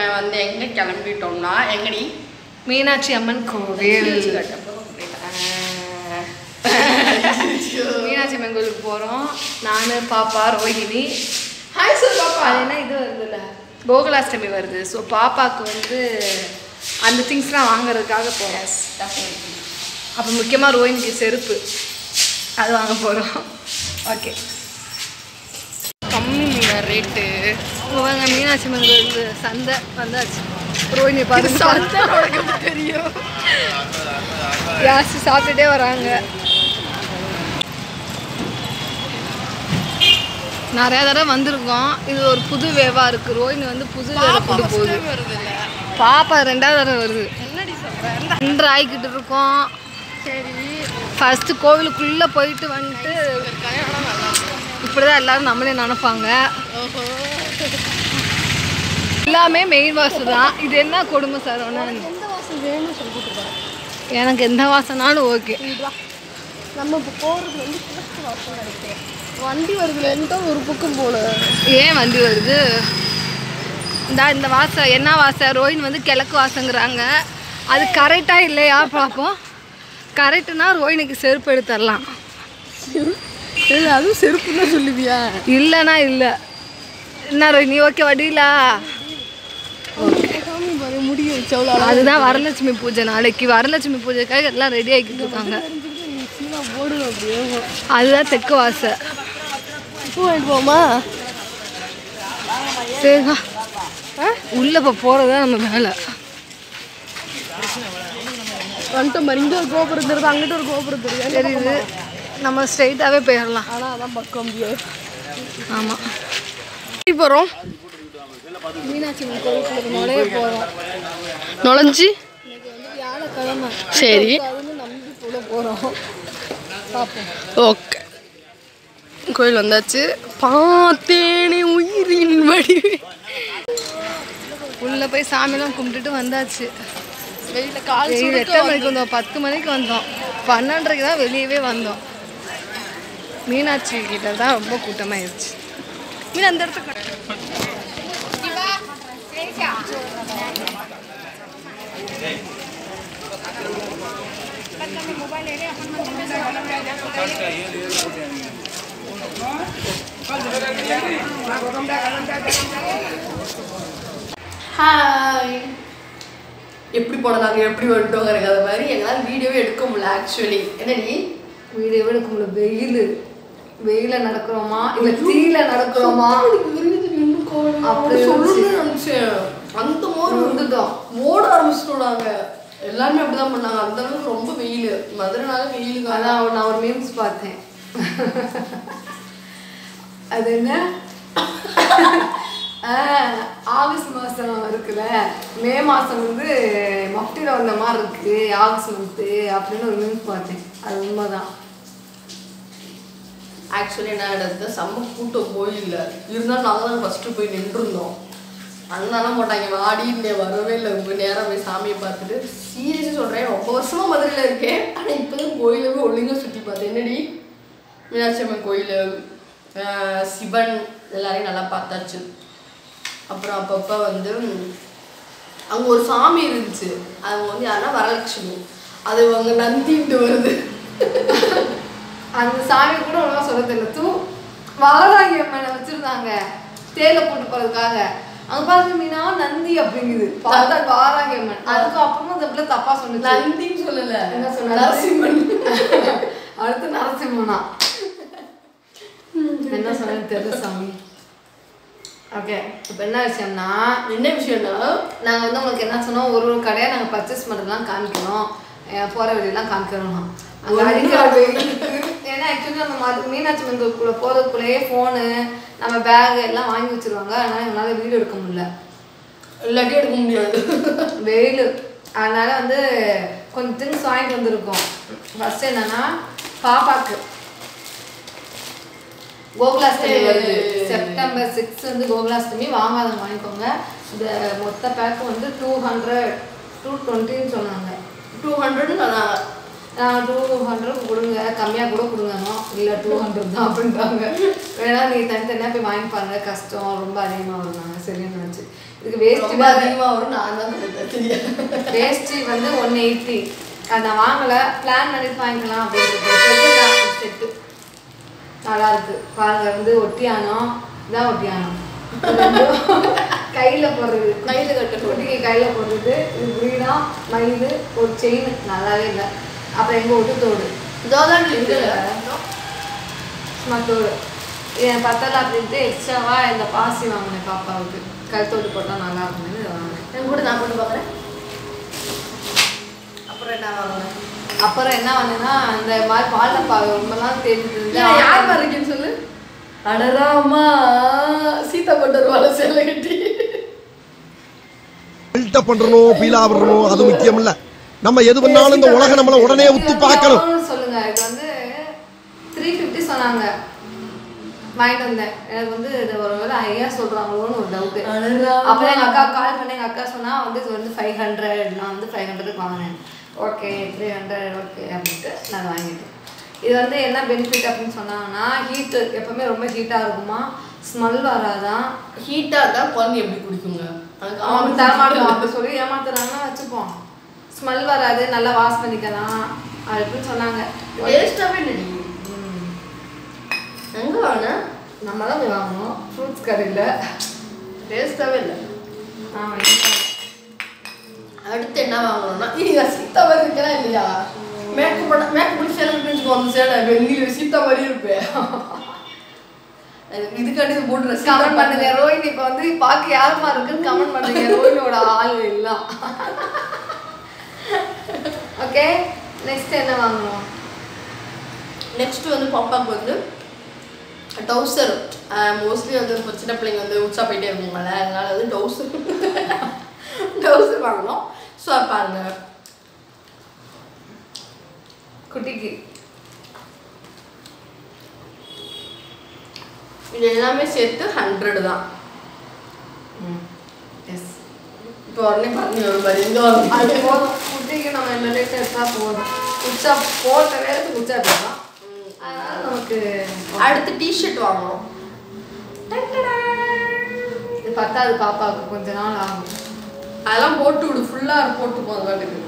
வந்து எங்கே கிளம்பிட்டோம்னா எங்கடி மீனாட்சி அம்மன் கோவில் மீனாட்சி அம்மன் கோவிலுக்கு போகிறோம் நான் பாப்பா ரோஹிணி ஹாய் சார் பாப்பா அது என்ன இது வருதுல்ல கோகுலாஷ்டமி வருது ஸோ பாப்பாவுக்கு வந்து அந்த திங்ஸ்லாம் வாங்குறதுக்காக போகிறோம் அப்போ முக்கியமாக ரோஹினிக்கு செருப்பு அது வாங்க போகிறோம் ஓகே கம்மிங்க ரேட்டு வாங்க மீனாட்சி அம்மன் கோவில் சந்தை வந்தாச்சு ரோஹினி பார்த்து தெரியும் ஜாஸ்தி சாப்பிட்டுட்டே வராங்க நிறைய தடவை வந்திருக்கோம் இது ஒரு புது வேவாக இருக்குது ரோஹினி வந்து புது வேலை கொண்டு போகுது வருதுல்ல பாப்பா ரெண்டாவது தடவை வருது என்னடி சொல்கிறேன் ரெண்டு ஆகிக்கிட்டு இருக்கோம் சரி ஃபஸ்ட்டு கோவிலுக்குள்ளே போயிட்டு வந்துட்டு கல்யாணம் நல்லா இப்படி தான் எல்லாரும் நம்மளே நினைப்பாங்க ஓஹோ எல்லாமே மெயின் வாசல் தான் இது என்ன கொடுமை சார் ஒன்று எந்த வாசம் வேணும்னு சொல்லி கொடுத்துருக்காங்க எனக்கு எந்த வாசனாலும் ஓகே நம்ம இப்போ போகிறது வந்து கிழக்கு வாசம் நினைக்கிறேன் வண்டி வருதுலன்னு தான் ஒரு பக்கம் போல ஏன் வண்டி வருது இந்த இந்த வாசம் என்ன வாசம் ரோஹின் வந்து கிழக்கு வாசங்கிறாங்க அது கரெக்டாக இல்லையா பார்ப்போம் கரெக்டுனா ரோஹினுக்கு செருப்பு எடுத்துடலாம் இல்லை அதுவும் செருப்பு தான் சொல்லுவியா இல்லைனா இல்லை என்ன ரோஹினி ஓகே வடிலா சாமி பாரு முடிய வச்சவளோ அதுதான் வரலட்சுமி பூஜை நாளைக்கு வரலட்சுமி பூஜைக்காக எல்லாம் ரெடி ஆகிக்கிட்டு இருக்காங்க சீனா போடணும் அப்படியே அதுதான் தெற்கு வாசை பூ வாங்கிட்டு போமா சரி வா உள்ள இப்போ போகிறது தான் நம்ம மேலே வந்துட்டோம் பாரு இங்கே ஒரு கோபுரம் தெரியுது அங்கிட்ட ஒரு கோபுரம் தெரியுது தெரியுது நம்ம ஸ்ட்ரைட்டாகவே போயிடலாம் ஆனால் அதான் பக்கம் முடியாது ஆமாம் போகிறோம் மீனாட்சி அம்மன் கோவிலுக்கு நுழைய போகிறோம் நுழைஞ்சி வியாழக்கிழமை சரி அதுன்னு நம்பி கூட போகிறோம் பார்ப்போம் ஓகே கோயில் வந்தாச்சு பார்த்தேனே உயிரின் வடிவே உள்ளே போய் சாமிலாம் கும்பிட்டுட்டு வந்தாச்சு வெயில கால் வெயில் எத்தனை மணிக்கு வந்தோம் பத்து மணிக்கு வந்தோம் பன்னெண்டரைக்கு தான் வெளியவே வந்தோம் மீனாட்சி கிட்ட தான் ரொம்ப கூட்டமாயிருச்சு மீன் அந்த இடத்துக்கு ஹாய் எப்படி போனோம் நாங்கள் எப்படி வந்துட்டோங்கிற அது மாதிரி எங்களால் வீடியோவே எடுக்க முடியல ஆக்சுவலி என்னடி வீடியோ எடுக்க முடியல வெயில் வெயில நடக்கிறோமா இல்லை தீயில நடக்கிறோமா அப்படி சொல்லணும்னு நினச்சேன் அந்த மோர் வந்துட்டோம் ஓட ஆரம்பிச்சிட்டோம் நாங்கள் எல்லாருமே அப்படிதான் பண்ணாங்க அந்த அளவுக்கு ரொம்ப வெயில் மதுரைனால வெயிலுங்க அதான் நான் ஒரு மீம்ஸ் பார்த்தேன் அது என்ன ஆஹ், ஆகஸ்ட் மாதம் இருக்குல்ல மே மாதம் வந்து மஃப்டியில் வந்த மாதிரி இருக்கு ஆகஸ்ட் மந்த்து அப்படின்னு ஒரு மீம்ஸ் பார்த்தேன் அது உண்மைதான் ஆக்சுவலி என்ன நடந்தது செம்ம கூட்டம் கோயில்ல இருந்தாலும் நாங்கள் தான் ஃபஸ்ட்டு போய் நின்றுருந்தோம் அண்ணாலாம் போட்டாங்க வாடின்னு வரவே இல்லை ரொம்ப நேரம் போய் சாமியை பார்த்துட்டு சீரியஸாக சொல்கிறேன் ரொம்ப வருஷமாக மதுரையில் இருக்கேன் ஆனால் இப்போ தான் கோயிலவே ஒழுங்காக சுற்றி பார்த்தேன் என்னடி மீனாட்சி அம்மன் கோயில் ஆஹ் சிவன் எல்லாரையும் நல்லா பார்த்தாச்சு அப்புறம் அப்பப்போ வந்து அங்கே ஒரு சாமி இருந்துச்சு அது வந்து யாருன்னா வரலட்சுமி அது அவங்க நந்தின்ட்டு வருது அந்த சாமி கூட ஒழுங்கா சொல்ல தெரியல தூ வாராகி அம்மனை வச்சிருந்தாங்க தேயிலை போட்டு போறதுக்காக அங்க பாருங்க மீனா நந்தி அப்படிங்குது பார்த்தா வாராகி அம்மன் அதுக்கு அப்புறமா அந்த பிள்ளை தப்பா சொன்னுச்சு நந்தின்னு சொல்லல என்ன சொன்னாரு? நரசிம்மன் அடுத்து நரசிம்மனா என்ன சொன்னது தெரியல சாமி ஓகே இப்போ என்ன விஷயம்னா என்ன விஷயம்னா நாங்கள் வந்து உங்களுக்கு என்ன சொன்னோம் ஒரு ஒரு கடையாக நாங்கள் பர்ச்சேஸ் பண்ணுறதுலாம் காமிக்கணும் போகிற வெளியெல்லாம் காமிக்கணும் அங்கே அடிக்கிற வெயிலுக்கு ஏன்னா ஆக்சுவலி நம்ம மது மீனாட்சி மந்தூருக்குள்ளே போகிறதுக்குள்ளேயே ஃபோனு நம்ம பேக் எல்லாம் வாங்கி வச்சிருவாங்க அதனால் எங்களால் வீடியோ எடுக்க முடியல இல்லாட்டி எடுக்க முடியாது வெயில் அதனால வந்து கொஞ்சம் திங்ஸ் வாங்கிட்டு வந்திருக்கோம் ஃபர்ஸ்ட் என்னன்னா பாப்பாக்கு கோகுலாஷ்டமி வருது செப்டம்பர் சிக்ஸ் வந்து கோகுலாஷ்டமி வாங்காதவங்க வாங்கிக்கோங்க இந்த மொத்த பேக்கு வந்து டூ ஹண்ட்ரட் டூ டுவெண்ட்டின்னு சொன்னாங்க டூ ஹண்ட்ரட் நான் நான் டூ ஹண்ட்ரட் கொடுங்க கம்மியாக கூட கொடுங்கண்ணோ இல்லை டூ ஹண்ட்ரட் தான் அப்படின்றாங்க வேணா நீங்கள் தனித்தனியாக போய் வாங்கி பாருங்க கஷ்டம் ரொம்ப அதிகமாக வருவாங்க சரின்னு நினச்சி இதுக்கு வேஸ்ட் ரொம்ப அதிகமா வரும் நான் தான் சொல்லிட்டேன் சரியா வேஷ்டி வந்து ஒன் எயிட்டி அது நான் வாங்கலை பிளான் பண்ணிட்டு வாங்கிக்கலாம் அப்படின்னு செட்டு நல்லா இருக்கு பாருங்க வந்து ஒட்டியானம் இதான் ஒட்டியானம் இது ரெண்டும் கையில போடுறது கையில கட்டுறது. ஒட்டிக்கு கையில போடுறது இது வீடா மயில் ஒரு செயின் நல்லாவே இல்லை அப்புறம் எங்க ஒட்டு தோடு இதோதான் இருக்குல்ல சும்மா தோடு என் பத்தல அப்படின்ட்டு எக்ஸ்ட்ராவா இந்த பாசி வாங்கினேன் பாப்பாவுக்கு கழுத்தோடு போட்டால் நல்லா இருக்கும்னு இதை வாங்கினேன் என் கூட நான் போட்டு பார்க்குறேன் அப்புறம் என்ன வாங்கினேன் அப்புறம் என்ன பண்ணேன்னா இந்த மாதிரி பாலப்பா ரொம்ப நாள் தெரிஞ்சது யார் இருக்கேன்னு சொல்லு அடராமா சீதா போட்டு வருவாள் சேலை கட்டி பில்டப் பண்றணும் பீலா பண்ணணும் அது முக்கியம் இல்ல நம்ம எது பண்ணாலும் இந்த உலகம் நம்மள உடனே உத்து பார்க்கணும் எவ்வளவுன்னு சொல்லுங்க இது வந்து த்ரீ ஃபிஃப்டி சொன்னாங்க வாங்கிட்டு வந்தேன் எனக்கு வந்து இது ஒரு வேளை ஐயா சொல்றாங்களோன்னு ஒரு டவுட்டு அப்புறம் எங்க அக்கா கால் பண்ணி எங்க அக்கா சொன்னா வந்து இது வந்து ஃபைவ் ஹண்ட்ரட் நான் வந்து ஃபைவ் ஹண்ட்ரடுக்கு வாங்கினேன் ஓகே த்ரீ ஹண்ட்ரட் ஓகே அப்படின்ட்டு நான் வாங்கிட்டேன் இது வந்து என்ன பெனிஃபிட் அப்படின்னு சொன்னாங்கன்னா ஹீட்டு எப்பவுமே ரொம்ப ஹீட்டாக இருக்குமா ஸ்மெல் வராதான் ஹீட்டா இருந்தா குழந்தை எப்படி குடிக்குங்க அதுக்கு அவன் தரமாட்டோம் அப்படி சொல்லி ஏமாத்துறாங்கன்னா வச்சுப்போம் ஸ்மெல் வராது நல்லா வாஷ் பண்ணிக்கலாம் அப்படின்னு சொன்னாங்க டேஸ்டாவே இல்லடி ம். எங்க வாங்கின நம்ம தான் போய் வாங்கணும் ஃப்ரூட்ஸ் கடையில் டேஸ்டாவே இல்லை ஆமாம் அடுத்து என்ன வாங்கணும்னா இது சீதா மாதிரி இருக்கா இல்லையா மேக்கப் பண்ண மேக்கப் பண்ணி சேலை கட்டி அந்த சேலை வெந்நீர் சீதா மாதிரி இருப்பேன் இதுக்காண்டி இது போட்டு ரசிகா கமெண்ட் பண்ணுங்க ரோஹினி இப்போ வந்து பார்க்க யாருமா இருக்குன்னு கமெண்ட் பண்ணுங்க ரோஹினியோட ஆள் எல்லாம் ஓகே நெக்ஸ்ட் என்ன வாங்கணும் நெக்ஸ்ட் வந்து பாப்பாவுக்கு வந்து டவுசர் மோஸ்ட்லி வந்து இப்போ சின்ன பிள்ளைங்க வந்து உச்சா போயிட்டே இருக்குங்கள அதனால வந்து டவுசர் டவுசர் வாங்கணும் ஸோ பாருங்க குட்டிக்கு இது எல்லாமே சேர்த்து ஹண்ட்ரட் தான் எஸ் இப்போ உடனே பண்ணி ஒரு மாதிரி எங்கே அது வரும் போதும் குட்டிக்கு நம்ம இந்த ரேட் எடுத்தால் போதும் உச்சா போட்ட வேலைக்கு உச்சா போடலாம் அதனால நமக்கு அடுத்து டிஷர்ட் வாங்கணும் இது பத்தாது பாப்பாவுக்கு கொஞ்ச நாள் ஆகும் அதெல்லாம் போட்டு விடு ஃபுல்லாக போட்டு போதும் வாட்டுக்கு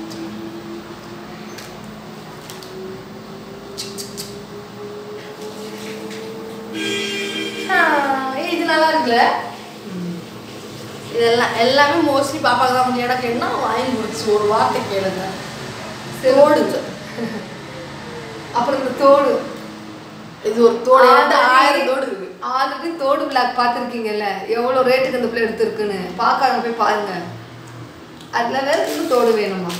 ஏய் இது நல்லா இருக்குல்ல இதெல்லாம் எல்லாமே மோஸ்ட்லி பாப்பாக்கு தான் வந்து எனக்கு என்ன வாங்கி கொடுத்து ஒரு வார்த்தை கேளுங்க தோடு அப்புறம் இந்த தோடு இது ஒரு தோடு என்கிட்ட ஆயிரம் தோடு இருக்கு ஆல்ரெடி தோடு பிளாக் பார்த்துருக்கீங்கல்ல எவ்வளோ ரேட்டுக்கு அந்த பிள்ளை எடுத்திருக்குன்னு பார்க்காம போய் பாருங்க அதில் வேற இன்னும் தோடு வேணுமா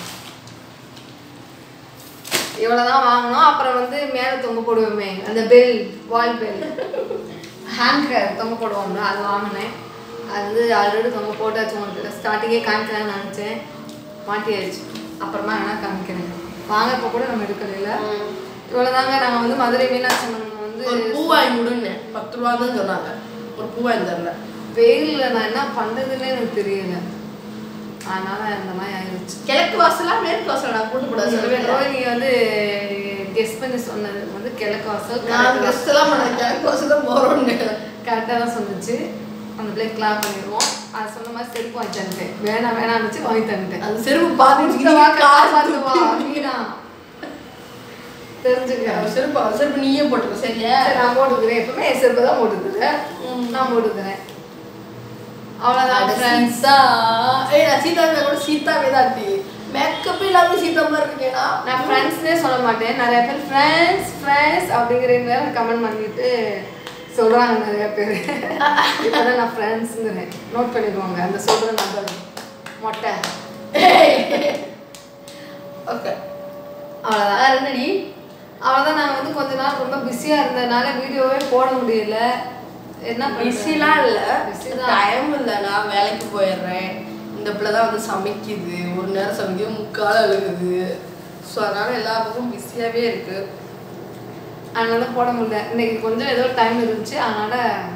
இவ்வளோதான் வாங்கணும் அப்புறம் வந்து மேலே தொங்க போடுவோமே அந்த பெல் வால் பெல் ஹேங்கர் தொங்க போடுவோம்ல அது வாங்கினேன் அது வந்து ஆல்ரெடி தொங்க போட்டாச்சு உங்களுக்கு ஸ்டார்டிங்கே காமிக்கலாம்னு நினச்சேன் மாட்டியாச்சு அப்புறமா வேணா காமிக்கிறேன் வாங்க இப்போ கூட நம்ம எடுக்கல இவ்வளோதாங்க நாங்கள் வந்து மதுரை மீனாட்சி அம்மன் வந்து ஒரு பூ வாங்கி கொடுன்னு பத்து ரூபா தான் சொன்னாங்க ஒரு பூ வாங்கி தரல வெயிலில் நான் என்ன பண்ணுறதுன்னே எனக்கு தெரியல அதனால இந்த மாதிரி ஆயிடுச்சு கிழக்கு வாசலா மேற்கு வாசலா நான் கூட்டு போட சொல்லவே இல்லை ரோஹினி வந்து கெஸ் பண்ணி சொன்னது வந்து கிழக்கு வாசல் நான் கெஸ்ட் எல்லாம் பண்ண கிழக்கு வாசல் தான் போறோம்னு கரெக்டாக தான் சொன்னுச்சு அந்த பிள்ளைக்கு கிளாப் பண்ணிடுவோம் அது சொன்ன மாதிரி செருப்பு வாங்கி தந்துட்டேன் வேணாம் வேணாம் வச்சு வாங்கி தந்துட்டேன் அந்த செருப்பு பார்த்து இந்த வாக்கு பார்த்து வா நீதான் தெரிஞ்சுக்க செருப்பு செருப்பு நீயே போட்டுக்கோ சரியா சரி, நான் போட்டுக்கிறேன் எப்பவுமே என் செருப்பு தான் போட்டுக்கிறேன் நான் போட்டுக்கிறேன் அவ்வளோதான் அட friends. சீதா ஏய் நான் சீதா இருந்தா கூட சீதாவே தான் டி மேக்கப் இல்லாம சீதா மாதிரி இருக்கேனா நான் ஃப்ரெண்ட்ஸ்னே சொல்ல மாட்டேன் நிறைய பேர் ஃப்ரெண்ட்ஸ் ஃப்ரெண்ட்ஸ் அப்படிங்கிறீங்க கமெண்ட் பண்ணிட்டு சொல்கிறாங்க நிறைய பேர் இப்போதான் நான் ஃப்ரெண்ட்ஸுங்கிறேன் நோட் பண்ணிக்கோங்க அந்த சொல்கிற நம்பர் மொட்டை ஓகே அவ்வளோதான் வேற என்னடி அவ்வளோதான் நான் வந்து கொஞ்ச நாள் ரொம்ப பிஸியாக இருந்ததுனால வீடியோவே போட முடியல என்ன பிஸிலாம் இல்ல பிஸி தான் டைம் இல்லை நான் வேலைக்கு போயிடுறேன் இந்த பிள்ளை தான் வந்து சமைக்குது ஒரு நேரம் சமைக்குது முக்கால் அழுகுது ஸோ அதனால எல்லா பக்கமும் பிஸியாகவே இருக்கு அதனால போட முடியல இன்னைக்கு கொஞ்சம் ஏதோ டைம் இருந்துச்சு அதனால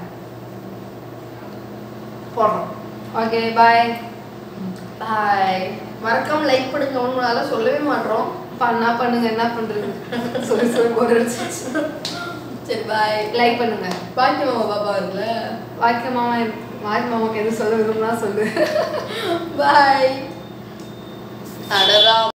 போடுறோம் ஓகே பாய் பாய் மறக்காம லைக் பண்ணுங்க ஒன்றால சொல்லவே மாட்டோம் பண்ணா பண்ணுங்க என்ன பண்றது சொல்லி சொல்லி போர் அடிச்சிச்சு சரி பாய் லைக் பண்ணுங்க பாக்கி மாமா பாப்பா இருக்குல்ல வாக்கியமாவா மாரி மாமாக்கு எது சொல்ல விரும்பலாம் சொல்லு பாய்